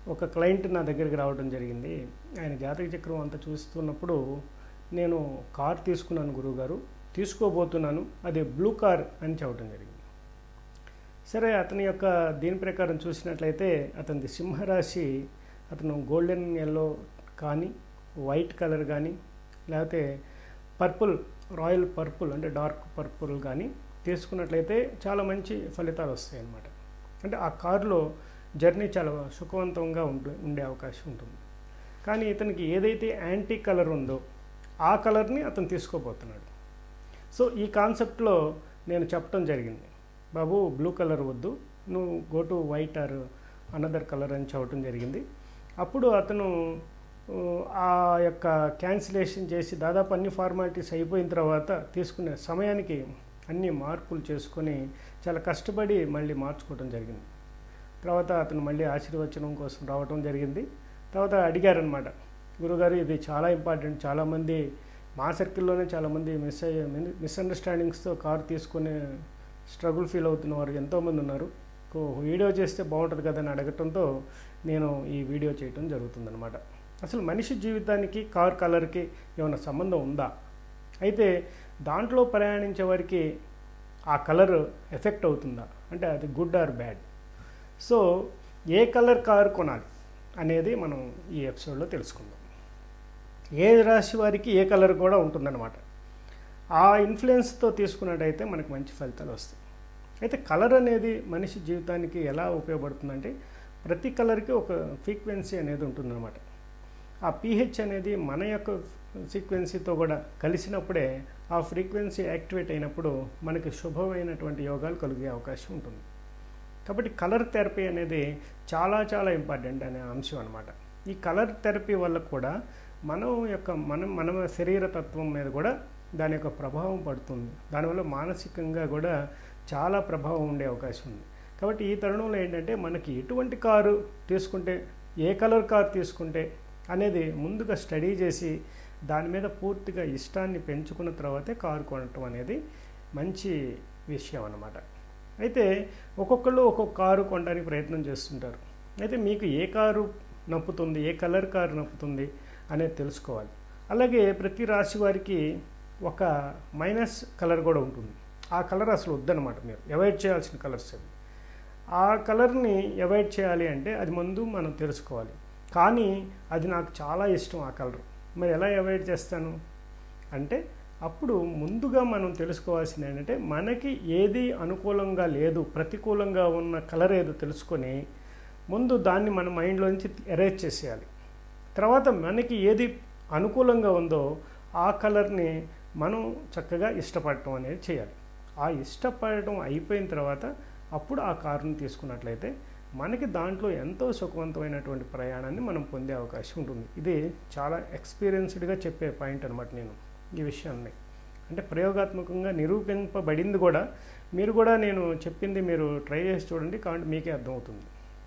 ఒక క్లయింట్ నా దగ్గరికి రావడం జరిగింది ఆయన జాతక చక్రం అంతా చూస్తున్నప్పుడు నేను కార్ తీసుకున్నాను గురువుగారు తీసుకోబోతున్నాను అది బ్లూ కార్ అని చెప్పడం జరిగింది సరే అతని యొక్క దీని ప్రకారం చూసినట్లయితే అతనిది సింహరాశి అతను గోల్డెన్ ఎల్లో కానీ వైట్ కలర్ కానీ లేకపోతే పర్పుల్ రాయల్ పర్పుల్ అంటే డార్క్ పర్పుల్ కానీ తీసుకున్నట్లయితే చాలా మంచి ఫలితాలు వస్తాయి అన్నమాట అంటే ఆ కారులో జర్నీ చాలా సుఖవంతంగా ఉంటు ఉండే అవకాశం ఉంటుంది కానీ ఇతనికి ఏదైతే యాంటీ కలర్ ఉందో ఆ కలర్ని అతను తీసుకోబోతున్నాడు సో ఈ కాన్సెప్ట్లో నేను చెప్పడం జరిగింది బాబు బ్లూ కలర్ వద్దు నువ్వు go to white or another colour అని చెప్పడం జరిగింది అప్పుడు అతను ఊ, ఆ యొక్క క్యాన్సిలేషన్ చేసి దాదాపు అన్ని ఫార్మాలిటీస్ అయిపోయిన తర్వాత తీసుకునే సమయానికి అన్ని మార్పులు చేసుకొని చాలా కష్టపడి మళ్ళీ మార్చుకోవడం జరిగింది తర్వాత అతను మళ్ళీ ఆశీర్వచనం కోసం రావటం జరిగింది తర్వాత అడిగారనమాట గురుగారు ఇది చాలా ఇంపార్టెంట్ చాలామంది మా సర్కిల్లోనే చాలామంది మిస్ అయ్యే మిస్అండర్స్టాండింగ్స్తో కారు తీసుకునే స్ట్రగుల్ ఫీల్ అవుతున్న వారు ఎంతోమంది ఉన్నారు ఒక వీడియో చేస్తే బాగుంటుంది కదా అని అడగటంతో నేను ఈ వీడియో చేయటం జరుగుతుందన్నమాట అసలు మనిషి జీవితానికి కార్ కలర్కి ఏమైనా సంబంధం ఉందా అయితే దాంట్లో ప్రయాణించే వారికి ఆ కలర్ ఎఫెక్ట్ అవుతుందా అంటే అది గుడ్ ఆర్ బ్యాడ్ సో ఏ కలర్ కారు కొనాలి అనేది మనం ఈ ఎపిసోడ్లో తెలుసుకుందాం ఏ రాశి వారికి ఏ కలర్ కూడా ఉంటుందన్నమాట ఆ ఇన్ఫ్లుయెన్స్తో తీసుకున్నట్టయితే మనకు మంచి ఫలితాలు వస్తాయి అయితే కలర్ అనేది మనిషి జీవితానికి ఎలా ఉపయోగపడుతుందంటే ప్రతి కలర్కి ఒక ఫ్రీక్వెన్సీ అనేది ఉంటుందన్నమాట ఆ పీహెచ్ అనేది మన యొక్క సీక్వెన్సీతో కూడా కలిసినప్పుడే ఆ ఫ్రీక్వెన్సీ యాక్టివేట్ అయినప్పుడు మనకి శుభమైనటువంటి యోగాలు కలిగే అవకాశం ఉంటుంది కాబట్టి కలర్ థెరపీ అనేది చాలా చాలా ఇంపార్టెంట్ అనే అంశం అనమాట ఈ కలర్ థెరపీ వల్ల కూడా మనం యొక్క మనం మన శరీర తత్వం మీద కూడా దాని యొక్క ప్రభావం పడుతుంది దానివల్ల మానసికంగా కూడా చాలా ప్రభావం ఉండే అవకాశం ఉంది కాబట్టి ఈ తరుణంలో ఏంటంటే మనకి ఎటువంటి కారు తీసుకుంటే ఏ కలర్ కారు తీసుకుంటే అనేది ముందుగా స్టడీ చేసి దాని మీద పూర్తిగా ఇష్టాన్ని పెంచుకున్న తర్వాతే కారు కొనటం అనేది మంచి విషయం అన్నమాట అయితే ఒక్కొక్కళ్ళు ఒక్కొక్క కారు కొనడానికి ప్రయత్నం చేస్తుంటారు అయితే మీకు ఏ కారు నప్పుతుంది ఏ కలర్ కారు నప్పుతుంది అనేది తెలుసుకోవాలి అలాగే ప్రతి రాశి వారికి ఒక మైనస్ కలర్ కూడా ఉంటుంది ఆ కలర్ అసలు వద్దనమాట మీరు అవాయిడ్ చేయాల్సిన కలర్స్ అవి ఆ కలర్ని అవాయిడ్ చేయాలి అంటే అది ముందు మనం తెలుసుకోవాలి కానీ అది నాకు చాలా ఇష్టం ఆ కలర్ మరి ఎలా అవాయిడ్ చేస్తాను అంటే అప్పుడు ముందుగా మనం తెలుసుకోవాల్సింది ఏంటంటే మనకి ఏది అనుకూలంగా లేదు ప్రతికూలంగా ఉన్న కలర్ ఏదో తెలుసుకొని ముందు దాన్ని మన మైండ్లోంచి ఎరేజ్ చేసేయాలి తర్వాత మనకి ఏది అనుకూలంగా ఉందో ఆ కలర్ని మనం చక్కగా ఇష్టపడటం అనేది చేయాలి ఆ ఇష్టపడటం అయిపోయిన తర్వాత అప్పుడు ఆ కారుని తీసుకున్నట్లయితే మనకి దాంట్లో ఎంతో సుఖవంతమైనటువంటి ప్రయాణాన్ని మనం పొందే అవకాశం ఉంటుంది ఇది చాలా ఎక్స్పీరియన్స్డ్గా చెప్పే పాయింట్ అనమాట నేను ఈ విషయాన్ని అంటే ప్రయోగాత్మకంగా నిరూపింపబడింది కూడా మీరు కూడా నేను చెప్పింది మీరు ట్రై చేసి చూడండి కాబట్టి మీకే అర్థమవుతుంది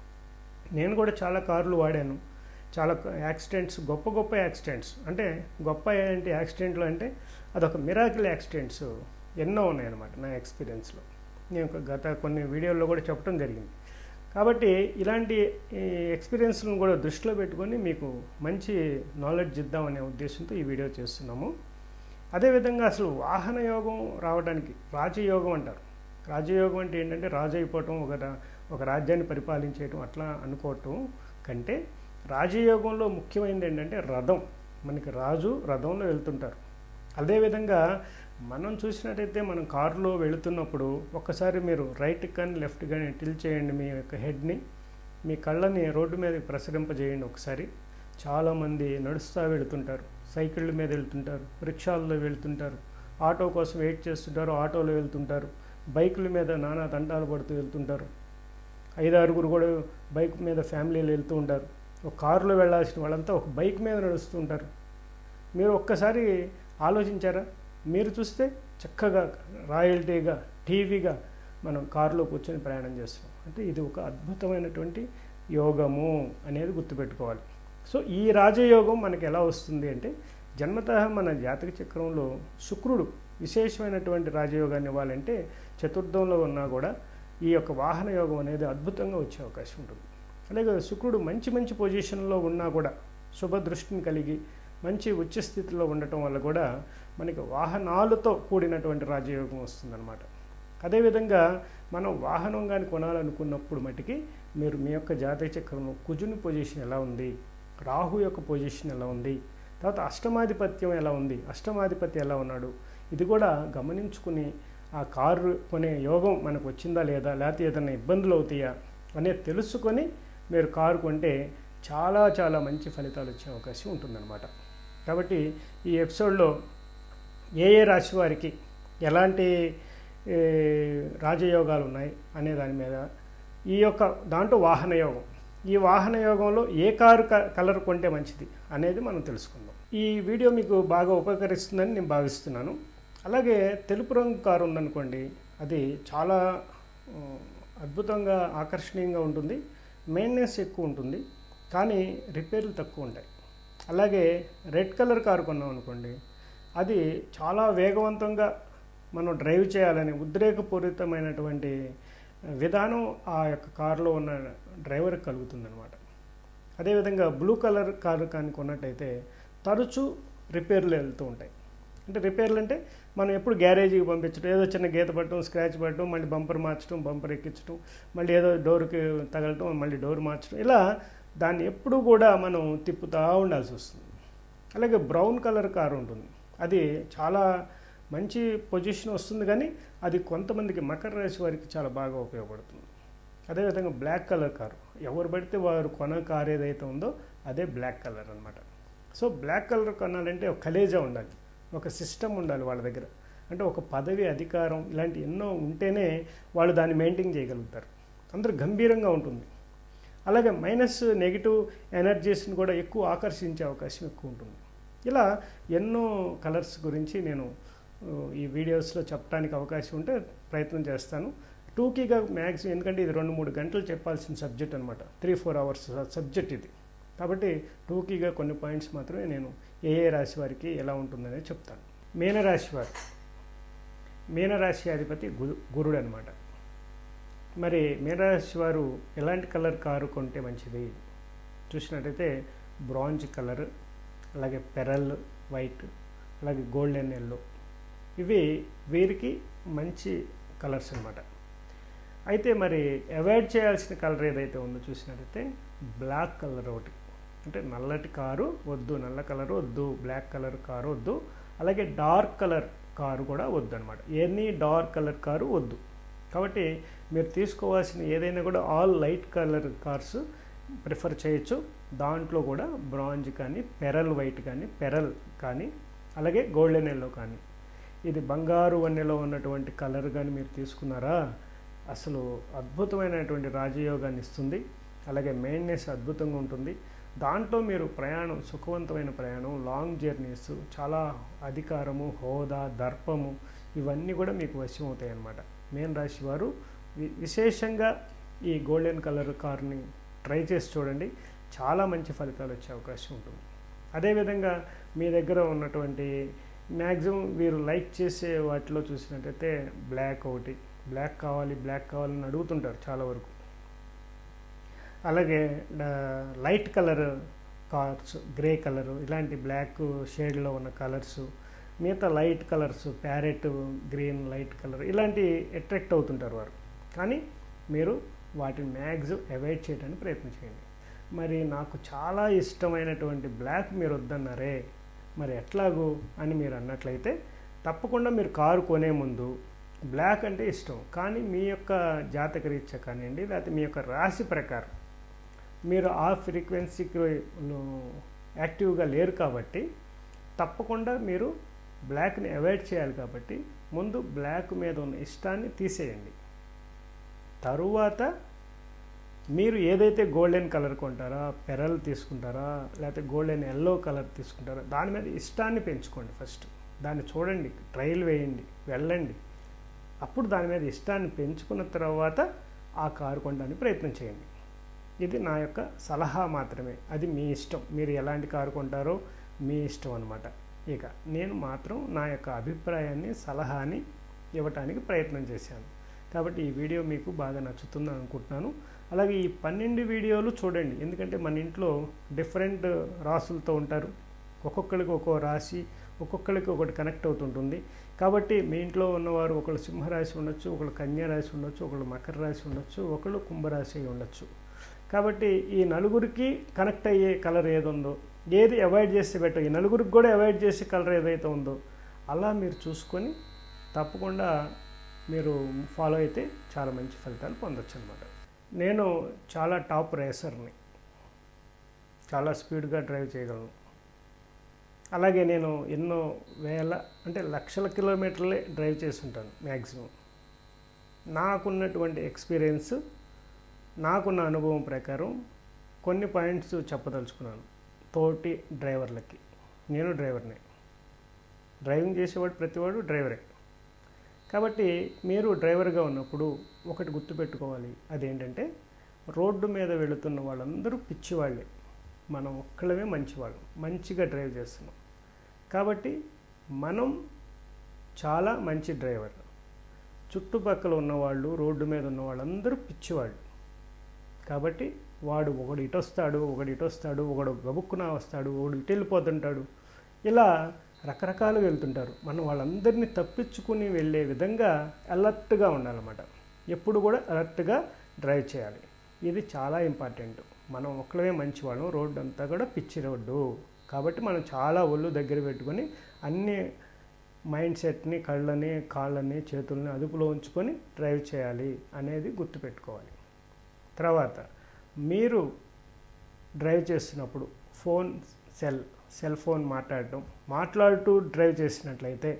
నేను కూడా చాలా కార్లు వాడాను చాలా యాక్సిడెంట్స్ గొప్ప గొప్ప యాక్సిడెంట్స్ అంటే గొప్ప ఏంటి యాక్సిడెంట్లు అంటే అదొక మిరాకిల్ యాక్సిడెంట్స్ ఎన్నో ఉన్నాయన్నమాట నా ఎక్స్పీరియన్స్లో నేను ఒక గత కొన్ని వీడియోల్లో కూడా చెప్పడం జరిగింది కాబట్టి ఇలాంటి ఈ ఎక్స్పీరియన్స్లను కూడా దృష్టిలో పెట్టుకొని మీకు మంచి నాలెడ్జ్ ఇద్దామనే ఉద్దేశంతో ఈ వీడియో చేస్తున్నాము అదేవిధంగా అసలు వాహన యోగం రావడానికి రాజయోగం అంటారు రాజయోగం అంటే ఏంటంటే రాజు అయిపోవటం ఒక రా- ఒక రాజ్యాన్ని పరిపాలించేయటం అట్లా అనుకోవటం కంటే రాజయోగంలో ముఖ్యమైనది ఏంటంటే రథం మనకి రాజు రథంలో వెళ్తుంటారు అదేవిధంగా మనం చూసినట్టయితే మనం కారులో వెళుతున్నప్పుడు ఒక్కసారి మీరు రైట్ కానీ లెఫ్ట్ కానీ టిల్ చేయండి మీ యొక్క హెడ్ని మీ కళ్ళని రోడ్డు మీద ప్రసరింపజేయండి ఒకసారి చాలామంది నడుస్తూ వెళుతుంటారు సైకిళ్ళ మీద వెళ్తుంటారు రిక్షాల్లో వెళ్తుంటారు ఆటో కోసం వెయిట్ చేస్తుంటారు ఆటోలో వెళ్తుంటారు బైకుల మీద నానా తంటాలు పడుతూ వెళ్తుంటారు ఐదారుగురు కూడా బైక్ మీద ఫ్యామిలీలు వెళ్తూ ఉంటారు ఒక కారులో వెళ్ళాల్సిన వాళ్ళంతా ఒక బైక్ మీద నడుస్తూ ఉంటారు మీరు ఒక్కసారి ఆలోచించారా మీరు చూస్తే చక్కగా రాయల్టీగా టీవీగా మనం కారులో కూర్చొని ప్రయాణం చేస్తున్నాం అంటే ఇది ఒక అద్భుతమైనటువంటి యోగము అనేది గుర్తుపెట్టుకోవాలి సో ఈ రాజయోగం మనకి ఎలా వస్తుంది అంటే జన్మత మన జాతక చక్రంలో శుక్రుడు విశేషమైనటువంటి రాజయోగాన్ని ఇవ్వాలంటే చతుర్థంలో ఉన్నా కూడా ఈ యొక్క వాహన యోగం అనేది అద్భుతంగా వచ్చే అవకాశం ఉంటుంది అలాగే శుక్రుడు మంచి మంచి పొజిషన్లో ఉన్నా కూడా శుభ దృష్టిని కలిగి మంచి ఉచ్చ స్థితిలో ఉండటం వల్ల కూడా మనకి వాహనాలతో కూడినటువంటి రాజయోగం వస్తుందన్నమాట అదేవిధంగా మనం వాహనం కానీ కొనాలనుకున్నప్పుడు మటుకి మీరు మీ యొక్క జాతక చక్రంలో కుజుని పొజిషన్ ఎలా ఉంది రాహు యొక్క పొజిషన్ ఎలా ఉంది తర్వాత అష్టమాధిపత్యం ఎలా ఉంది అష్టమాధిపతి ఎలా ఉన్నాడు ఇది కూడా గమనించుకుని ఆ కారు కొనే యోగం మనకు వచ్చిందా లేదా లేకపోతే ఏదైనా ఇబ్బందులు అవుతాయా అనేది తెలుసుకొని మీరు కారు కొంటే చాలా చాలా మంచి ఫలితాలు వచ్చే అవకాశం ఉంటుందన్నమాట కాబట్టి ఈ ఎపిసోడ్లో ఏ ఏ రాశి వారికి ఎలాంటి ఏ, రాజయోగాలు ఉన్నాయి అనే దాని మీద ఈ యొక్క దాంట్లో వాహన యోగం ఈ వాహన యోగంలో ఏ కారు క- కలర్ కొంటే మంచిది అనేది మనం తెలుసుకుందాం ఈ వీడియో మీకు బాగా ఉపకరిస్తుందని నేను భావిస్తున్నాను అలాగే తెలుపు రంగు కారు ఉందనుకోండి అది చాలా ఆ, అద్భుతంగా ఆకర్షణీయంగా ఉంటుంది మెయింటెనెన్స్ ఎక్కువ ఉంటుంది కానీ రిపేర్లు తక్కువ ఉంటాయి అలాగే రెడ్ కలర్ కారు కొన్నాం అనుకోండి అది చాలా వేగవంతంగా మనం డ్రైవ్ చేయాలని ఉద్రేకపూరితమైనటువంటి విధానం ఆ యొక్క కారులో ఉన్న డ్రైవర్కి కలుగుతుందన్నమాట అదేవిధంగా బ్లూ కలర్ కారు కానీ కొన్నట్టయితే తరచూ రిపేర్లు వెళ్తూ ఉంటాయి అంటే రిపేర్లు అంటే మనం ఎప్పుడు గ్యారేజీకి పంపించడం ఏదో చిన్న గీత పట్టడం స్క్రాచ్ పట్టడం మళ్ళీ బంపర్ మార్చడం బంపర్ ఎక్కించడం మళ్ళీ ఏదో డోర్కి తగలటం మళ్ళీ డోర్ మార్చడం ఇలా దాన్ని ఎప్పుడు కూడా మనం తిప్పుతూ ఉండాల్సి వస్తుంది అలాగే బ్రౌన్ కలర్ కారు ఉంటుంది అది చాలా మంచి పొజిషన్ వస్తుంది కానీ అది కొంతమందికి మకర రాశి వారికి చాలా బాగా ఉపయోగపడుతుంది అదేవిధంగా బ్లాక్ కలర్ కారు ఎవరు పడితే వారు కొన కారు ఏదైతే ఉందో అదే బ్లాక్ కలర్ అనమాట సో బ్లాక్ కలర్ కొనాలంటే ఒక కలేజా ఉండాలి ఒక సిస్టమ్ ఉండాలి వాళ్ళ దగ్గర అంటే ఒక పదవి అధికారం ఇలాంటి ఎన్నో ఉంటేనే వాళ్ళు దాన్ని మెయింటైన్ చేయగలుగుతారు అందరూ గంభీరంగా ఉంటుంది అలాగే మైనస్ నెగిటివ్ ఎనర్జీస్ని కూడా ఎక్కువ ఆకర్షించే అవకాశం ఎక్కువ ఉంటుంది ఇలా ఎన్నో కలర్స్ గురించి నేను ఆ, ఈ వీడియోస్లో చెప్పడానికి అవకాశం ఉంటే ప్రయత్నం చేస్తాను టూకీగా మ్యాక్సిమం ఎందుకంటే ఇది రెండు మూడు గంటలు చెప్పాల్సిన సబ్జెక్ట్ అనమాట త్రీ ఫోర్ అవర్స్ సబ్జెక్ట్ ఇది కాబట్టి టూకీగా కొన్ని పాయింట్స్ మాత్రమే నేను ఏ ఏ రాశి వారికి ఎలా ఉంటుందనేది చెప్తాను మీనరాశి వారు మీనరాశి అధిపతి గురు గురుడు అనమాట మరి మీనరాశి వారు ఎలాంటి కలర్ కారు కొంటే మంచిది చూసినట్టయితే బ్రాంజ్ కలర్ అలాగే పెరల్ వైట్ అలాగే గోల్డెన్ ఎల్లో ఇవి వీరికి మంచి కలర్స్ అన్నమాట అయితే మరి అవాయిడ్ చేయాల్సిన కలర్ ఏదైతే ఉందో చూసినట్టయితే బ్లాక్ కలర్ ఒకటి అంటే నల్లటి కారు వద్దు నల్ల కలర్ వద్దు బ్లాక్ కలర్ కారు వద్దు అలాగే డార్క్ కలర్ కారు కూడా వద్దు అనమాట ఎనీ డార్క్ కలర్ కారు వద్దు కాబట్టి మీరు తీసుకోవాల్సిన ఏదైనా కూడా all light colour cars prefer చేయొచ్చు దాంట్లో కూడా బ్రాంజ్ కానీ పెరల్ వైట్ కానీ పెరల్ కానీ అలాగే గోల్డెన్ ఎల్లో కానీ ఇది బంగారు వన్నెలో ఉన్నటువంటి కలర్ కానీ మీరు తీసుకున్నారా అసలు అద్భుతమైనటువంటి రాజయోగాన్ని ఇస్తుంది అలాగే మెయింటెనెన్స్ అద్భుతంగా ఉంటుంది దాంట్లో మీరు ప్రయాణం సుఖవంతమైన ప్రయాణం లాంగ్ జర్నీస్ చాలా అధికారము హోదా దర్పము ఇవన్నీ కూడా మీకు వశం అవుతాయి అన్నమాట మేన్ రాశి వారు వి- విశేషంగా ఈ గోల్డెన్ కలర్ కార్ని ట్రై చేసి చూడండి చాలా మంచి ఫలితాలు వచ్చే అవకాశం ఉంటుంది అదేవిధంగా మీ దగ్గర ఉన్నటువంటి మ్యాక్సిమం వీరు లైక్ చేసే వాటిలో చూసినట్టయితే బ్లాక్ ఒకటి బ్లాక్ కావాలి బ్లాక్ కావాలని అడుగుతుంటారు చాలా వరకు అలాగే డ- light colour cars grey colour ఇలాంటి బ్లాక్ షేడ్లో ఉన్న కలర్స్ మిగతా light colours parrot green light colour ఇలాంటి అట్రాక్ట్ అవుతుంటారు వారు కానీ మీరు వాటిని మ్యాక్సిమం అవాయిడ్ చేయడానికి ప్రయత్నం చేయండి మరి నాకు చాలా ఇష్టమైనటువంటి బ్లాక్ మీరు వద్దన్నారే మరి ఎట్లాగూ అని మీరు అన్నట్లయితే తప్పకుండా మీరు కారు కొనే ముందు బ్లాక్ అంటే ఇష్టం కానీ మీ యొక్క జాతక రీత్యా కానివ్వండి లేకపోతే మీ యొక్క రాశి ప్రకారం మీరు ఆ ఫ్రీక్వెన్సీకి యాక్టివ్గా లేరు కాబట్టి తప్పకుండా మీరు బ్లాక్ని అవాయిడ్ చేయాలి కాబట్టి ముందు బ్లాక్ మీద ఉన్న ఇష్టాన్ని తీసేయండి తరువాత మీరు ఏదైతే గోల్డెన్ కలర్ కొంటారా పెరల్ తీసుకుంటారా లేకపోతే గోల్డెన్ ఎల్లో కలర్ తీసుకుంటారా దాని మీద ఇష్టాన్ని పెంచుకోండి ఫస్ట్ దాన్ని చూడండి ట్రయల్ వేయండి వెళ్ళండి అప్పుడు దాని మీద ఇష్టాన్ని పెంచుకున్న తర్వాత ఆ కారు కొనడానికి ప్రయత్నం చేయండి ఇది నా యొక్క సలహా మాత్రమే అది మీ ఇష్టం మీరు ఎలాంటి కారు కొంటారో మీ ఇష్టం అనమాట ఇక నేను మాత్రం నా యొక్క అభిప్రాయాన్ని సలహాని ఇవ్వటానికి ప్రయత్నం చేశాను కాబట్టి ఈ వీడియో మీకు బాగా నచ్చుతుంది అనుకుంటున్నాను అలాగే ఈ పన్నెండు వీడియోలు చూడండి ఎందుకంటే మన ఇంట్లో డిఫరెంట్ రాసులతో ఉంటారు ఒక్కొక్కరికి ఒక్కో రాశి ఒక్కొక్కరికి ఒకటి కనెక్ట్ అవుతుంటుంది కాబట్టి మీ ఇంట్లో ఉన్నవారు ఒకళ్ళు సింహరాశి ఉండొచ్చు ఒకళ్ళు కన్యా రాశి ఉండొచ్చు ఒకళ్ళు మకర రాశి ఉండొచ్చు ఒకళ్ళు కుంభరాశి అయి ఉండొచ్చు కాబట్టి ఈ నలుగురికి కనెక్ట్ అయ్యే కలర్ ఏది ఉందో ఏది అవాయిడ్ చేస్తే బెటర్ ఈ నలుగురికి కూడా అవాయిడ్ చేసే కలర్ ఏదైతే ఉందో అలా మీరు చూసుకొని తప్పకుండా మీరు ఫాలో అయితే చాలా మంచి ఫలితాలు పొందొచ్చు అనమాట నేను చాలా టాప్ రేసర్ని చాలా స్పీడ్గా డ్రైవ్ చేయగలను అలాగే నేను ఎన్నో వేల అంటే లక్షల కిలోమీటర్లే డ్రైవ్ చేసి ఉంటాను మ్యాక్సిమం నాకున్నటువంటి ఎక్స్పీరియన్స్ నాకున్న అనుభవం ప్రకారం కొన్ని పాయింట్స్ చెప్పదలుచుకున్నాను తోటి డ్రైవర్లకి నేను డ్రైవర్నే డ్రైవింగ్ చేసేవాడు ప్రతివాడు డ్రైవరే కాబట్టి మీరు డ్రైవర్గా ఉన్నప్పుడు ఒకటి గుర్తుపెట్టుకోవాలి అదేంటంటే రోడ్డు మీద వెళుతున్న వాళ్ళందరూ పిచ్చివాళ్ళే మనం ఒక్కళ్ళమే మంచివాళ్ళం మంచిగా డ్రైవ్ చేస్తున్నాం కాబట్టి మనం చాలా మంచి డ్రైవర్ చుట్టుపక్కల ఉన్నవాళ్ళు రోడ్డు మీద ఉన్న వాళ్ళందరూ పిచ్చివాళ్ళు కాబట్టి వాడు ఒకడు ఇటు వస్తాడు ఒకడు ఇటు వస్తాడు ఒకడు గబుక్కున వస్తాడు ఒకడు ఇటు వెళ్ళిపోతుంటాడు ఇలా రకరకాలుగా వెళ్తుంటారు మనం వాళ్ళందరినీ తప్పించుకుని వెళ్ళే విధంగా అలర్ట్గా ఉండాలన్నమాట ఎప్పుడు కూడా అలర్ట్గా డ్రైవ్ చేయాలి ఇది చాలా ఇంపార్టెంట్ మనం ఒక్కలమే మంచి వాళ్ళం రోడ్డు అంతా కూడా పిచ్చి రోడ్డు కాబట్టి మనం చాలా ఒళ్ళు దగ్గర పెట్టుకొని అన్ని మైండ్ సెట్ని కళ్ళని కాళ్ళని చేతుల్ని అదుపులో ఉంచుకొని డ్రైవ్ చేయాలి అనేది గుర్తుపెట్టుకోవాలి తర్వాత మీరు డ్రైవ్ చేస్తున్నప్పుడు ఫోన్ సెల్ సెల్ ఫోన్ మాట్లాడటం మాట్లాడుతూ డ్రైవ్ చేసినట్లయితే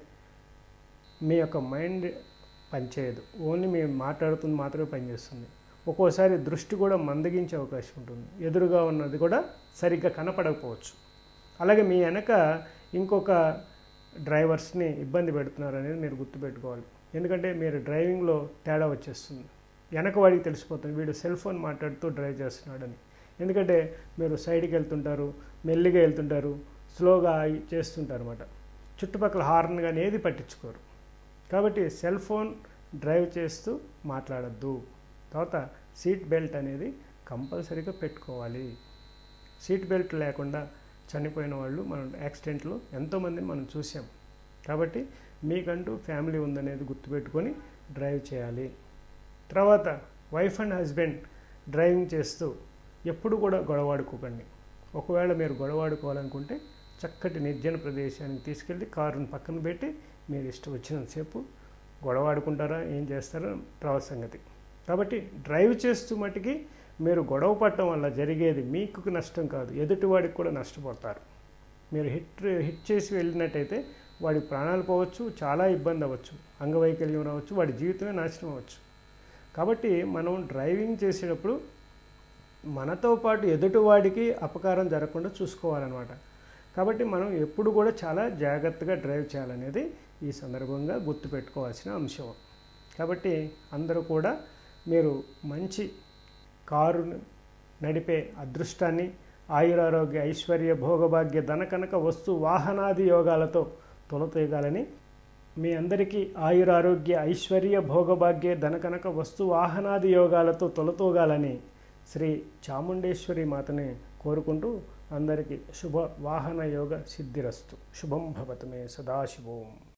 మీ యొక్క మైండ్ పనిచేయదు ఓన్లీ మేము మాట్లాడుతుంది మాత్రమే పనిచేస్తుంది ఒక్కోసారి దృష్టి కూడా మందగించే అవకాశం ఉంటుంది ఎదురుగా ఉన్నది కూడా సరిగ్గా కనపడకపోవచ్చు అలాగే మీ వెనక ఇంకొక డ్రైవర్స్ని ఇబ్బంది పెడుతున్నారు అనేది మీరు గుర్తుపెట్టుకోవాలి ఎందుకంటే మీరు డ్రైవింగ్లో తేడా వచ్చేస్తుంది వెనక వాడికి తెలిసిపోతుంది వీడు సెల్ ఫోన్ మాట్లాడుతూ డ్రైవ్ చేస్తున్నాడని ఎందుకంటే మీరు సైడ్కి వెళ్తుంటారు మెల్లిగా వెళ్తుంటారు స్లోగా చేస్తుంటారు అనమాట చుట్టుపక్కల హార్న్ కానీ ఏది పట్టించుకోరు కాబట్టి సెల్ ఫోన్ డ్రైవ్ చేస్తూ మాట్లాడద్దు తర్వాత సీట్ బెల్ట్ అనేది కంపల్సరీగా పెట్టుకోవాలి సీట్ బెల్ట్ లేకుండా చనిపోయిన వాళ్ళు మనం యాక్సిడెంట్లో ఎంతోమందిని మనం చూసాం కాబట్టి మీకంటూ ఫ్యామిలీ ఉందనేది గుర్తుపెట్టుకొని డ్రైవ్ చేయాలి తర్వాత వైఫ్ అండ్ హస్బెండ్ డ్రైవింగ్ చేస్తూ ఎప్పుడు కూడా గొడవాడుకోకండి ఒకవేళ మీరు గొడవాడుకోవాలనుకుంటే చక్కటి నిర్జన ప్రదేశానికి తీసుకెళ్ళి కారుని పక్కన పెట్టి మీరు ఇష్టం వచ్చినంతసేపు గొడవాడుకుంటారా ఏం చేస్తారో తర్వాత సంగతి కాబట్టి డ్రైవ్ చేస్తూ మటుకి మీరు గొడవ పడటం వల్ల జరిగేది మీకు నష్టం కాదు ఎదుటివాడికి కూడా నష్టపోతారు మీరు హిట్ హిట్ చేసి వెళ్ళినట్టయితే వాడి ప్రాణాలు పోవచ్చు చాలా ఇబ్బంది అవ్వచ్చు అంగవైకల్యం రావచ్చు వాడి జీవితమే నాశనం అవ్వచ్చు కాబట్టి మనం డ్రైవింగ్ చేసేటప్పుడు మనతో పాటు ఎదుటివాడికి అపకారం జరగకుండా చూసుకోవాలన్నమాట కాబట్టి మనం ఎప్పుడు కూడా చాలా జాగ్రత్తగా డ్రైవ్ చేయాలనేది ఈ సందర్భంగా గుర్తుపెట్టుకోవాల్సిన అంశం కాబట్టి అందరూ కూడా మీరు మంచి కారు నడిపే అదృష్టాన్ని ఆయురారోగ్య ఐశ్వర్య భోగభాగ్య ధనకనక వస్తు వాహనాది యోగాలతో తొలతీగాలని మీ అందరికీ ఆయురారోగ్య ఐశ్వర్య భోగభాగ్య ధనకనక వస్తు వాహనాది యోగాలతో తొలతూగాలని శ్రీ చాముండేశ్వరి మాతని కోరుకుంటూ అందరికీ శుభ వాహన యోగ సిద్ధిరస్తు శుభం భవతమే సదాశివోం